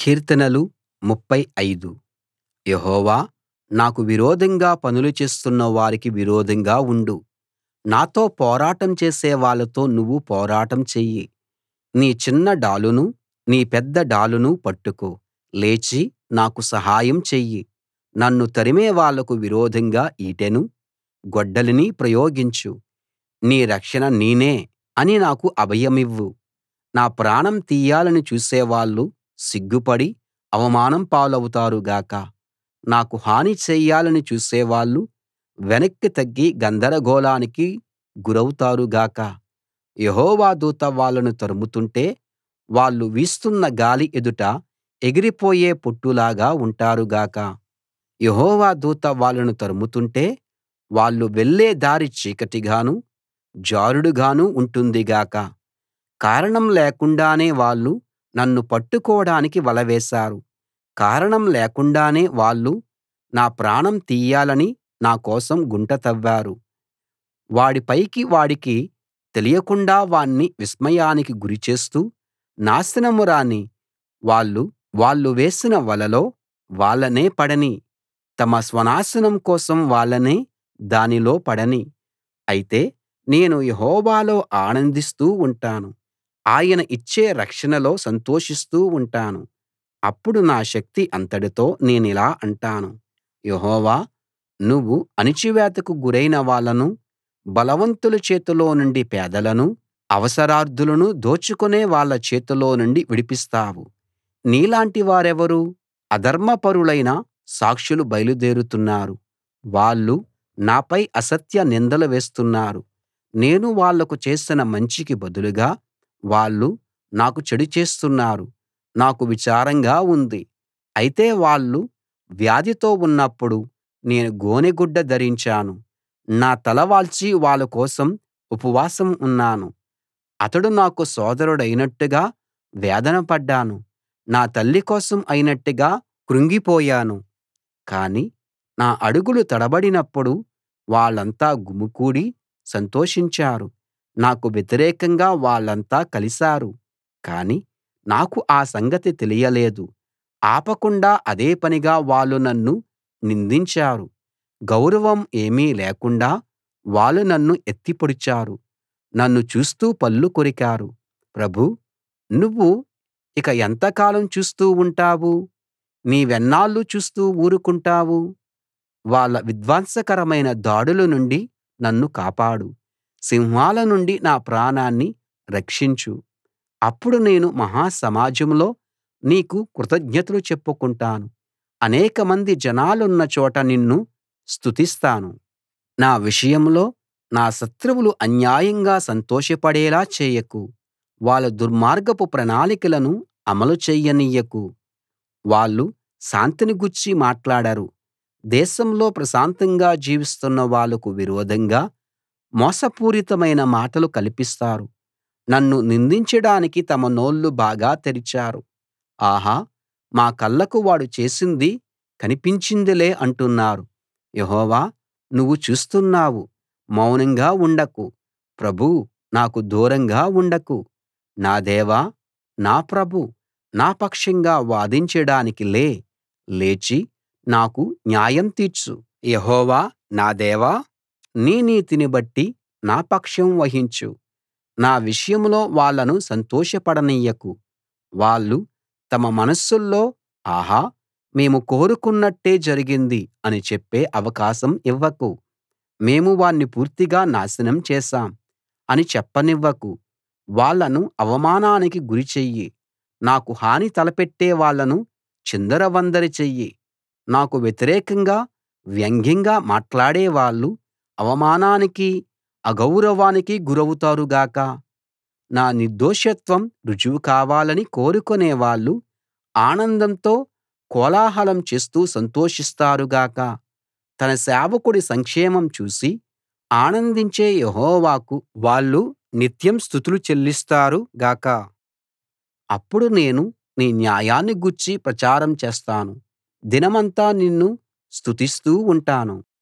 కీర్తనలు 35 యెహోవా నాకు విరోధంగా పనులు చేస్తున్న వారికి విరోధంగా ఉండు నాతో పోరాటం చేసే వాళ్ళతో నువ్వు పోరాటం చెయ్యి నీ చిన్న డాలునూ నీ పెద్ద డాలునూ పట్టుకో లేచి నాకు సహాయం చెయ్యి నన్ను తరిమే వాళ్లకు విరోధంగా ఈటెనూ గొడ్డలినీ ప్రయోగించు నీ రక్షణ నేనే అని నాకు అభయమివ్వు నా ప్రాణం తీయాలని చూసేవాళ్ళు సిగ్గుపడి అవమానం పాలవుతారు గాక నాకు హాని చెయ్యాలని చూసేవాళ్ళు వెనక్కి తగ్గి గందరగోళానికి గురౌతారు గాక యెహోవా దూత వాళ్ళను తరుముతుంటే వాళ్ళు వీస్తున్న గాలి ఎదుట ఎగిరిపోయే పొట్టులాగా ఉంటారు గాక యెహోవా దూత వాళ్ళను తరుముతుంటే వాళ్ళు వెళ్ళే దారి చీకటిగానూ జారుడుగానూ ఉంటుంది గాక కారణం లేకుండానే వాళ్ళు నన్ను పట్టుకోడానికి వల వేశారు కారణం లేకుండానే వాళ్ళు నా ప్రాణం తీయాలని నా కోసం గుంట తవ్వారు వాడి పైకి వాడికి తెలియకుండా వాణ్ణి విస్మయానికి గురిచేస్తూ నాశనం రాని వాళ్ళు వాళ్ళు వేసిన వలలో వాళ్ళనే పడనీ తమ స్వనాశనం కోసం వాళ్ళనే దానిలో పడనీ అయితే నేను యెహోవాలో ఆనందిస్తూ ఉంటాను ఆయన ఇచ్చే రక్షణలో సంతోషిస్తూ ఉంటాను అప్పుడు నా శక్తి అంతటితో నేనిలా అంటాను యెహోవా నువ్వు అణిచివేతకు గురైన వాళ్ళను బలవంతుల చేతిలో నుండి పేదలనూ అవసరార్థులనూ దోచుకునే వాళ్ళ చేతిలో నుండి విడిపిస్తావు నీలాంటి వారెవరు అధర్మపరులైన సాక్షులు బయలుదేరుతున్నారు వాళ్ళు నాపై అసత్య నిందలు వేస్తున్నారు నేను వాళ్లకు చేసిన మంచికి బదులుగా వాళ్ళు నాకు చెడు చేస్తున్నారు నాకు విచారంగా ఉంది అయితే వాళ్ళు వ్యాధితో ఉన్నప్పుడు నేను గోనెగుడ్డ ధరించాను నా తల వాల్చి వాళ్ళ కోసం ఉపవాసం ఉన్నాను అతడు నాకు సోదరుడైనట్టుగా వేదన పడ్డాను నా తల్లి కోసం అయినట్టుగా కృంగిపోయాను కానీ నా అడుగులు తడబడినప్పుడు వాళ్ళంతా గుమికూడి సంతోషించారు నాకు వ్యతిరేకంగా వాళ్ళంతా కలిశారు కానీ నాకు ఆ సంగతి తెలియలేదు ఆపకుండా అదే పనిగా వాళ్ళు నన్ను నిందించారు గౌరవం ఏమీ లేకుండా వాళ్ళు నన్ను ఎత్తి పొడిచారు నన్ను చూస్తూ పళ్ళు కొరికారు ప్రభూ నువ్వు ఇక ఎంతకాలం చూస్తూ ఉంటావు నీవెన్నాళ్లు చూస్తూ ఊరుకుంటావు వాళ్ళ విధ్వంసకరమైన దాడుల నుండి నన్ను కాపాడు సింహాల నుండి నా ప్రాణాన్ని రక్షించు అప్పుడు నేను మహా సమాజంలో నీకు కృతజ్ఞతలు చెప్పుకుంటాను అనేకమంది జనాలున్న చోట నిన్ను స్తుతిస్తాను నా విషయంలో నా శత్రువులు అన్యాయంగా సంతోషపడేలా చేయకు వాళ్ళ దుర్మార్గపు ప్రణాళికలను అమలు చెయ్యనియ్యకు వాళ్ళు శాంతిని గూర్చి మాట్లాడరు దేశంలో ప్రశాంతంగా జీవిస్తున్న వాళ్లకు విరోధంగా మోసపూరితమైన మాటలు కల్పిస్తారు నన్ను నిందించడానికి తమ నోళ్ళు బాగా తెరిచారు ఆహా మా కళ్ళకు వాడు చేసింది కనిపించిందిలే అంటున్నారు యెహోవా నువ్వు చూస్తున్నావు మౌనంగా ఉండకు ప్రభూ నాకు దూరంగా ఉండకు నా దేవా నా ప్రభూ నా పక్షంగా వాదించడానికి లే లేచి నాకు న్యాయం తీర్చు యెహోవా నా దేవా నీ నీతిని బట్టి నా పక్షం వహించు నా విషయంలో వాళ్ళను సంతోషపడనియ్యకు వాళ్ళు తమ మనస్సుల్లో ఆహా మేము కోరుకున్నట్టే జరిగింది అని చెప్పే అవకాశం ఇవ్వకు మేము వాణ్ణి పూర్తిగా నాశనం చేశాం అని చెప్పనివ్వకు వాళ్ళను అవమానానికి గురి చెయ్యి నాకు హాని తలపెట్టే వాళ్ళను చిందరవందర చెయ్యి నాకు వ్యతిరేకంగా వ్యంగ్యంగా మాట్లాడే వాళ్ళు అవమానానికి అగౌరవానికి గురౌతారు గాక నా నిర్దోషత్వం రుజువు కావాలని కోరుకునే వాళ్ళు ఆనందంతో కోలాహలం చేస్తూ సంతోషిస్తారు గాక తన సేవకుడి సంక్షేమం చూసి ఆనందించే యెహోవాకు వాళ్ళు నిత్యం స్తుతులు చెల్లిస్తారు గాక అప్పుడు నేను నీ న్యాయాన్ని గూర్చి ప్రచారం చేస్తాను దినమంతా నిన్ను స్తుతిస్తూ ఉంటాను